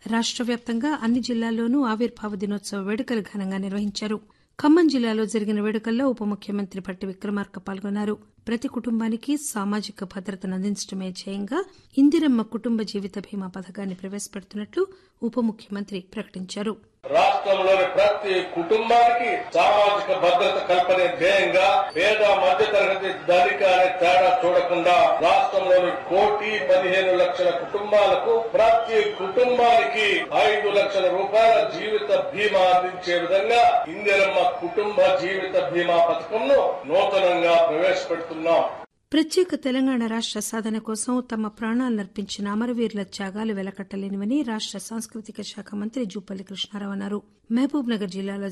రాష్ట వ్యాప్తంగా అన్ని జిల్లాల్లోనూ ఆవిర్భావ దినోత్సవ వేడుకలు ఘనంగా నిర్వహించారు ఖమ్మం జిల్లాలో జరిగిన వేడుకల్లో ఉప ముఖ్యమంత్రి భట్టి విక్రమార్క పాల్గొన్నారు ప్రతి కుటుంబానికి సామాజిక భద్రతను అందించడమే ధ్యేయంగా ఇందిరమ్మ కుటుంబ జీవిత బీమా పథకాన్ని ప్రవేశపెడుతున్నట్లు ఉప ముఖ్యమంత్రి ప్రకటించారు రాష్ట్రంలోని ప్రతి కుటుంబానికి సామాజిక భద్రత కల్పనే ధ్యేయంగా పేద మధ్య తరగతి ధనిక అనే తేడా చూడకుండా రాష్ట్రంలోని కోటి పదిహేను లక్షల కుటుంబాలకు ప్రతి కుటుంబానికి ఐదు లక్షల రూపాయల జీవిత బీమా అందించే విధంగా ఇందిరమ్మ కుటుంబ జీవిత బీమా పథకంను నూతనంగా ప్రవేశపెడుతున్నాం ప్రత్యేక తెలంగాణ రాష్ట సాధన కోసం తమ ప్రాణాలనర్పించిన అమరవీరుల త్యాగాలు వెలకట్టలేనివని రాష్ట సాంస్కృతిక శాఖ మంత్రి జూపల్లి కృష్ణారావు అన్నారు మహబూబ్ నగర్ జిల్లాలో